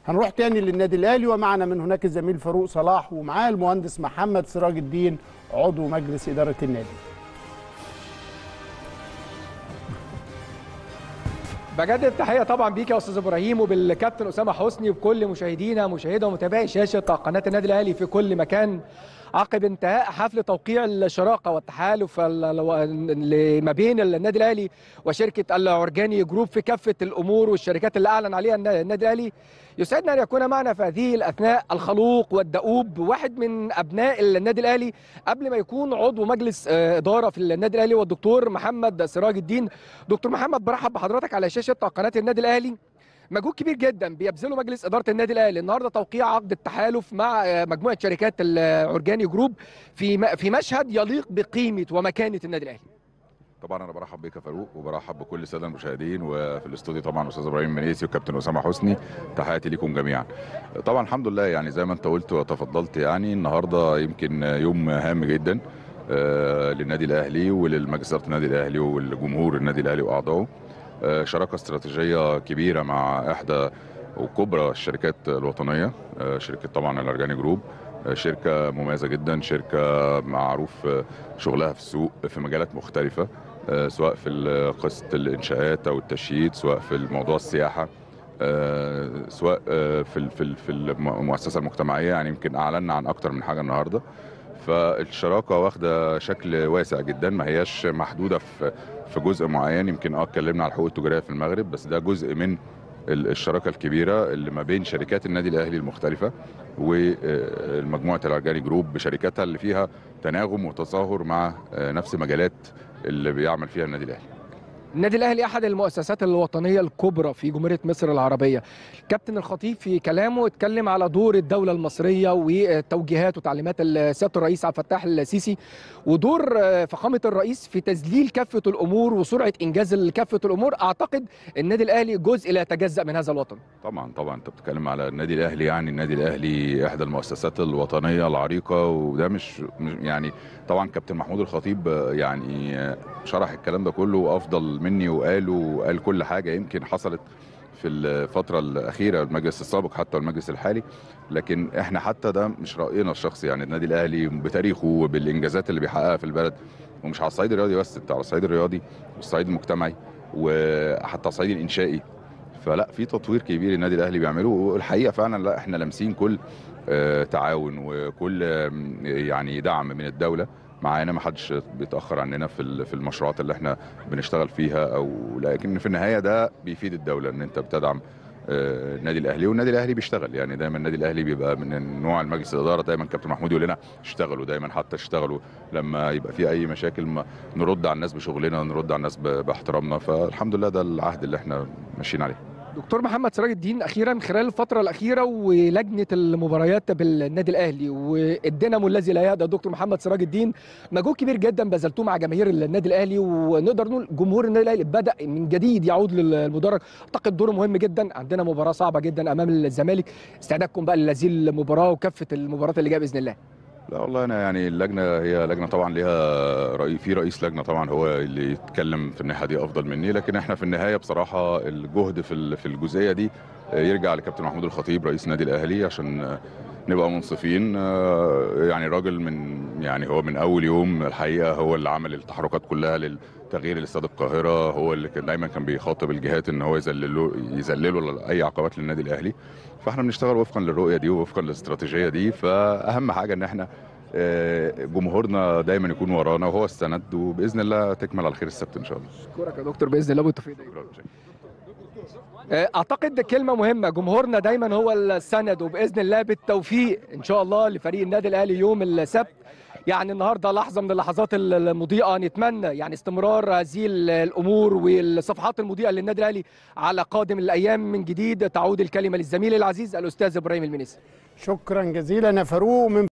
هنروح تاني للنادي الاهلي ومعنا من هناك الزميل فاروق صلاح ومعاه المهندس محمد سراج الدين عضو مجلس اداره النادي بجدد التحيه طبعا بيك يا استاذ ابراهيم وبالكابتن اسامه حسني وبكل مشاهدينا مشاهده ومتابعي شاشه قناه النادي الاهلي في كل مكان عقب انتهاء حفل توقيع الشراكه والتحالف ال- ما بين النادي الاهلي وشركه العرجاني جروب في كافه الامور والشركات اللي اعلن عليها النادي الاهلي يسعدنا ان يكون معنا في هذه الاثناء الخلوق والدؤوب واحد من ابناء النادي الاهلي قبل ما يكون عضو مجلس آه، اداره في النادي الاهلي والدكتور محمد سراج الدين دكتور محمد برحب بحضرتك على شاشه قناه النادي الاهلي مجهود كبير جدا بيبذله مجلس اداره النادي الاهلي النهارده توقيع عقد التحالف مع آه، مجموعه شركات العرجاني جروب في م- في مشهد يليق بقيمه ومكانه النادي الاهلي طبعا انا برحب بيك يا فاروق وبرحب بكل الساده المشاهدين وفي الاستوديو طبعا استاذ ابراهيم منيسي والكابتن اسامه حسني تحياتي ليكم جميعا طبعا الحمد لله يعني زي ما انت قلت وتفضلت يعني النهارده يمكن يوم هام جدا آه، للنادي الاهلي وللمجلس اداره النادي الاهلي والجمهور النادي الاهلي واعضائه آه، شراكه استراتيجيه كبيره مع احدى وكبرى الشركات الوطنيه آه، شركه طبعا الارجاني جروب آه، شركه مميزه جدا شركه معروف آه، شغلها في السوق في مجالات مختلفه آه، سواء في ال- قصه الانشاءات او التشييد سواء في الموضوع السياحه آه، سواء آه، في ال- في ال- في المؤسسه المجتمعيه يعني يمكن اعلنا عن اكتر من حاجه النهارده فالشراكه واخده شكل واسع جدا ما هياش محدوده في في جزء معين يمكن اه اتكلمنا على الحقوق التجاريه في المغرب بس ده جزء من ال- الشراكه الكبيره اللي ما بين شركات النادي الاهلي المختلفه ومجموعه الارجاني جروب بشركاتها اللي فيها تناغم وتظاهر مع آه، نفس مجالات اللي بيعمل فيها النادي الاهلي النادي الاهلي احد المؤسسات الوطنيه الكبرى في جمهوريه مصر العربيه كابتن الخطيب في كلامه اتكلم على دور الدوله المصريه وتوجيهات وتعليمات سياده الرئيس عبد الفتاح السيسي ودور آه، فخامه الرئيس في تذليل كافه الامور وسرعه انجاز كافه الامور اعتقد النادي الاهلي جزء لا يتجزا من هذا الوطن طبعا طبعا انت بتتكلم على النادي الاهلي يعني النادي الاهلي احدى المؤسسات الوطنيه العريقه وده مش مش- يعني طبعا كابتن محمود الخطيب آه، يعني آه، شرح الكلام ده كله افضل مني وقاله وقال كل حاجه يمكن حصلت في الفترة الأخيرة المجلس السابق حتى والمجلس الحالي لكن احنا حتى ده مش رأينا الشخصي يعني النادي الأهلي بتاريخه وبالإنجازات اللي بيحققها في البلد ومش على الصعيد الرياضي بس انت على الصعيد الرياضي والصعيد المجتمعي وحتى الصعيد الإنشائي فلا في تطوير كبير النادي الاهلي بيعمله والحقيقه فعلا لا احنا لامسين كل آه، تعاون وكل آم، يعني دعم من الدوله معانا ما حدش بيتاخر عننا في ال- في المشروعات اللي احنا بنشتغل فيها او لكن في النهايه ده بيفيد الدوله ان انت بتدعم آه، النادي الاهلي والنادي الاهلي بيشتغل يعني دايما النادي الاهلي بيبقى من نوع المجلس الاداره دايما كابتن محمود يقول لنا اشتغلوا دايما حتى اشتغلوا لما يبقى في اي مشاكل ما نرد على الناس بشغلنا نرد على الناس ب- باحترامنا فالحمد لله ده العهد اللي احنا ماشيين عليه دكتور محمد سراج الدين اخيرا خلال الفتره الاخيره ولجنه المباريات بالنادي الاهلي والدينامو الذي لا يهدى دكتور محمد سراج الدين مجهود كبير جدا بذلتوه مع جماهير النادي الاهلي ونقدر نقول جمهور النادي الاهلي بدا من جديد يعود للمدرج اعتقد دوره مهم جدا عندنا مباراه صعبه جدا امام الزمالك استعدادكم بقى لهذه المباراه وكافه المباريات اللي جايه باذن الله لا والله انا يعني اللجنه هي لجنه طبعا ليها رئي في رئيس لجنه طبعا هو اللي يتكلم في الناحيه دي افضل مني لكن احنا في النهايه بصراحه الجهد في ال- في الجزئيه دي يرجع لكابتن محمود الخطيب رئيس النادي الاهلي عشان نبقى منصفين يعني راجل من يعني هو من اول يوم الحقيقه هو اللي عمل التحركات كلها للتغيير لاستاد القاهره هو اللي كان دايما كان بيخاطب الجهات ان هو يذللوا يذللوا اي عقبات للنادي الاهلي فاحنا بنشتغل وفقا للرؤيه دي ووفقا للاستراتيجيه دي فاهم حاجه ان احنا آه، جمهورنا دايما يكون ورانا وهو السند وباذن الله تكمل على خير السبت ان شاء الله اشكرك يا دكتور باذن الله بالتوفيق دايما. شكراً. اعتقد كلمه مهمه جمهورنا دايما هو السند وباذن الله بالتوفيق ان شاء الله لفريق النادي الاهلي يوم السبت يعني النهارده لحظه من اللحظات المضيئه نتمنى يعني استمرار هذه الامور والصفحات المضيئه للنادي الاهلي على قادم الايام من جديد تعود الكلمه للزميل العزيز الاستاذ ابراهيم المنيسي شكرا جزيلا يا فاروق من